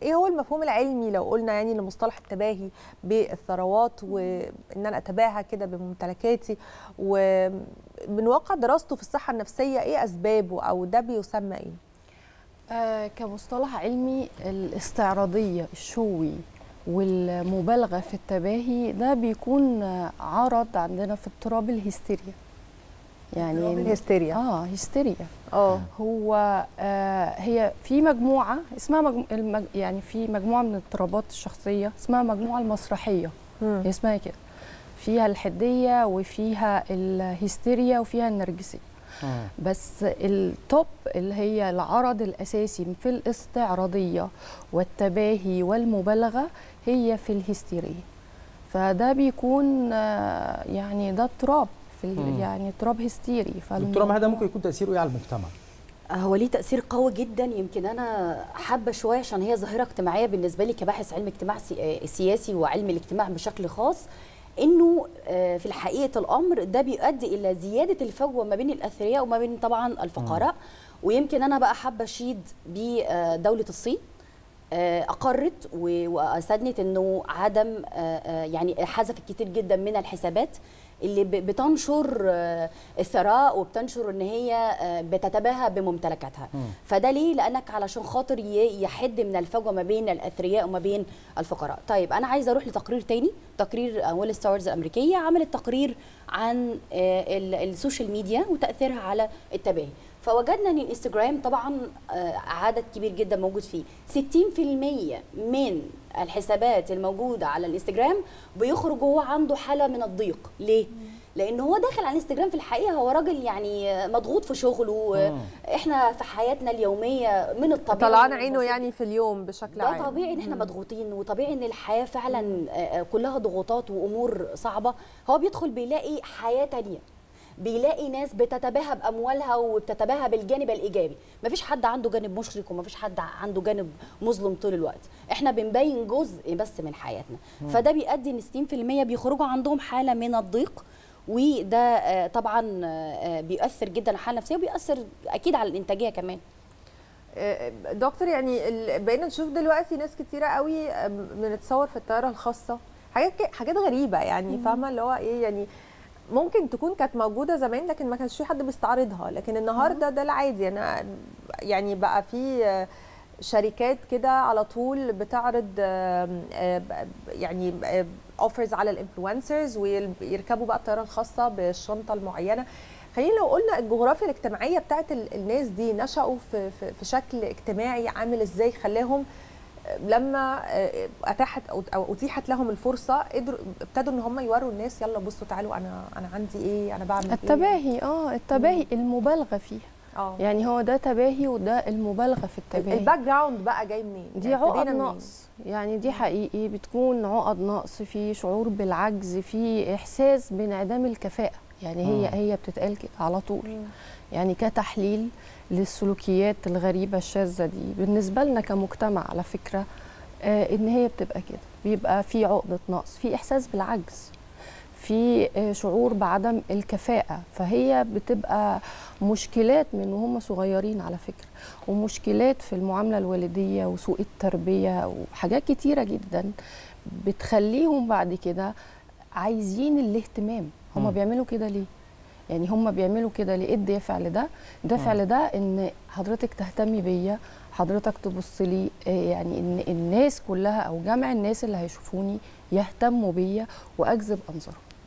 ايه هو المفهوم العلمي لو قلنا يعني لمصطلح التباهي بالثروات وان انا اتباهى كده بممتلكاتي ومن واقع دراسته في الصحه النفسيه ايه اسبابه او ده بيسمى ايه آه كمصطلح علمي الاستعراضيه الشوي والمبالغه في التباهي ده بيكون عرض عندنا في اضطراب الهستيريا يعني الهستيريا اه هستيريا اه هو آه هي في مجموعه اسمها مجمو المج يعني في مجموعه من الاضطرابات الشخصيه اسمها مجموعه المسرحيه هي اسمها كده فيها الحديه وفيها الهستيريا وفيها النرجسيه بس التوب اللي هي العرض الاساسي في الاستعراضيه والتباهي والمبالغه هي في الهستيريا فده بيكون آه يعني ده اضطراب في يعني اضطراب هستيري دكتوره هذا ممكن يكون تاثيره ايه على المجتمع؟ هو ليه تاثير قوي جدا يمكن انا حابه شويه عشان هي ظاهره اجتماعيه بالنسبه لي كباحث علم اجتماع سياسي وعلم الاجتماع بشكل خاص انه في الحقيقه الامر ده بيؤدي الى زياده الفجوه ما بين الاثرياء وما بين طبعا الفقراء ويمكن انا بقى حابه اشيد بدوله الصين اقرت واستدنت انه عدم يعني حذفت كتير جدا من الحسابات اللي بتنشر الثراء وبتنشر ان هي بتتباهى بممتلكاتها فده ليه لانك علشان خاطر يحد من الفجوه ما بين الاثرياء وما بين الفقراء طيب انا عايزه اروح لتقرير تاني تقرير ويل ستارز الامريكيه عملت تقرير عن السوشيال ميديا وتاثيرها على التباهي فوجدنا ان الانستجرام طبعا عدد كبير جدا موجود فيه 60% من الحسابات الموجوده على الانستجرام بيخرج وهو عنده حاله من الضيق ليه لان هو داخل على الانستجرام في الحقيقه هو راجل يعني مضغوط في شغله احنا في حياتنا اليوميه من الطبيعي طلعان عينه يعني في اليوم بشكل عام ده طبيعي ان احنا مضغوطين وطبيعي ان الحياه فعلا كلها ضغوطات وامور صعبه هو بيدخل بيلاقي حياه تانية بيلاقي ناس بتتباهى باموالها وبتتباهى بالجانب الايجابي مفيش حد عنده جانب مشرق ومفيش حد عنده جانب مظلم طول الوقت احنا بنبين جزء بس من حياتنا مم. فده بيؤدي ان 60% بيخرجوا عندهم حاله من الضيق وده طبعا بيؤثر جدا على الحاله النفسيه وبيأثر اكيد على الانتاجيه كمان دكتور يعني بقينا نشوف دلوقتي ناس كتيره قوي بنتصور في الطياره الخاصه حاجات حاجات غريبه يعني فاهمه اللي هو ايه يعني ممكن تكون كانت موجوده زمان لكن ما كانش في حد بيستعرضها لكن النهارده ده العادي انا يعني بقى في شركات كده على طول بتعرض يعني اوفرز على الانفلونسرز ويركبوا بقى الطياره الخاصه بالشنطه المعينه خلينا لو قلنا الجغرافيا الاجتماعيه بتاعت الناس دي نشأوا في, في, في شكل اجتماعي عامل ازاي خلاهم لما اتاحت او اتيحت لهم الفرصه قدروا ابتدوا ان هم يوروا الناس يلا بصوا تعالوا انا انا عندي ايه انا بعمل التباهي ايه اه التباهي مم. المبالغه فيها اه يعني هو ده تباهي وده المبالغه في التباهي الباك جراوند بقى جاي منين دي يعني عقد نقص يعني دي حقيقي بتكون عقد نقص في شعور بالعجز في احساس بانعدام الكفاءه يعني هي مم. هي بتتقال كده على طول مم. يعني كتحليل للسلوكيات الغريبه الشاذه دي بالنسبه لنا كمجتمع على فكره آه ان هي بتبقى كده بيبقى في عقده نقص في احساس بالعجز في آه شعور بعدم الكفاءه فهي بتبقى مشكلات من وهم صغيرين على فكره ومشكلات في المعامله الوالديه وسوء التربيه وحاجات كتيره جدا بتخليهم بعد كده عايزين الاهتمام هم بيعملوا كده ليه يعني هم بيعملوا كده ليه الدافع لده الدافع لده ان حضرتك تهتمي بيا حضرتك تبص لي يعني ان الناس كلها او جمع الناس اللي هيشوفوني يهتموا بيا واجذب انظارهم